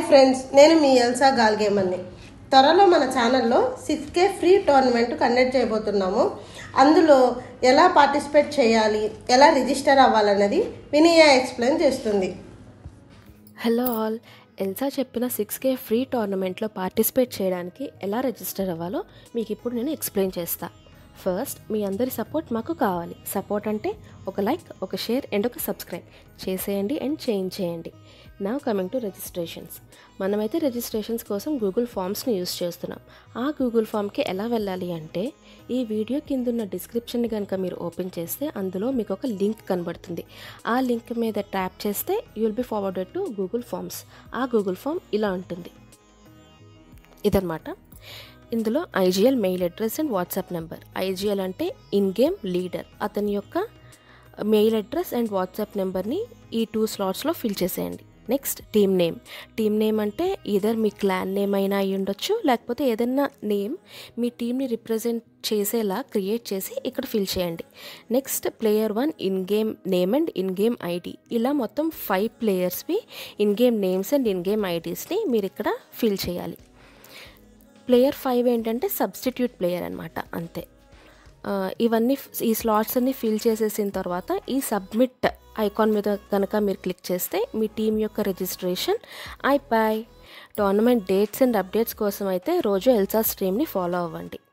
friends నేను మీ Elsa గాల్గేమన్ని త్వరలో మన ఛానల్లో six K free tournament conduct చేయబోతున్నాము అందులో ఎలా పార్టిసిపేట్ చేయాలి ఎలా రిజిస్టర్ అవ్వాలన్నది వినయ ఎక్స్ప్లెయిన్ చేస్తుంది హలో ఆల్ ఎల్సా చెప్పిన సిక్స్ కే ఫ్రీ టోర్నమెంట్లో పార్టిసిపేట్ చేయడానికి ఎలా రిజిస్టర్ అవ్వాలో మీకు ఇప్పుడు నేను ఎక్స్ప్లెయిన్ చేస్తా ఫస్ట్ మీ అందరి సపోర్ట్ మాకు కావాలి సపోర్ట్ అంటే ఒక లైక్ ఒక షేర్ అండ్ ఒక సబ్స్క్రైబ్ చేసేయండి అండ్ చేంజ్ చేయండి నా కమింగ్ టు రిజిస్ట్రేషన్స్ మనమైతే రిజిస్ట్రేషన్స్ కోసం గూగుల్ ఫామ్స్ని యూస్ చేస్తున్నాం ఆ గూగుల్ ఫామ్కి ఎలా వెళ్ళాలి అంటే ఈ వీడియో కింద ఉన్న డిస్క్రిప్షన్ కనుక మీరు ఓపెన్ చేస్తే అందులో మీకు ఒక లింక్ కనబడుతుంది ఆ లింక్ మీద ట్యాప్ చేస్తే you will be forwarded to Google forms ఆ గూగుల్ ఫామ్ ఇలా ఉంటుంది ఇదనమాట ఇందులో IGL mail address and WhatsApp number IGL అంటే ఇన్ గేమ్ లీడర్ అతని యొక్క మెయిల్ అడ్రస్ అండ్ వాట్సాప్ నెంబర్ని ఈ టూ స్లాట్స్లో ఫిల్ చేసేయండి next team name team name అంటే ఈధర్ మీ క్లాన్ నేమ్ అయినా అయి ఉండొచ్చు లేకపోతే ఏదైనా నేమ్ మీ టీంని రిప్రజెంట్ చేసేలా క్రియేట్ చేసి ఇక్కడ ఫిల్ చేయండి next player one in game name and in game ID ఇలా మొత్తం ఫైవ్ ప్లేయర్స్వి in game names and in game ఐడీస్ని మీరు ఇక్కడ ఫిల్ చేయాలి ప్లేయర్ ఫైవ్ ఏంటంటే సబ్స్టిట్యూట్ ప్లేయర్ అనమాట అంతే ఆ, ఇవన్నీ ఈ స్లాట్స్ అన్ని ఫిల్ చేసేసిన తర్వాత ఈ సబ్మిట్ ఐకాన్ మీద కనుక మీరు క్లిక్ చేస్తే మీ టీం యొక్క రిజిస్ట్రేషన్ అయిపోయి టోర్నమెంట్ డేట్స్ అండ్ అప్డేట్స్ కోసం అయితే రోజు ఎల్సా స్ట్రీమ్ని ఫాలో అవ్వండి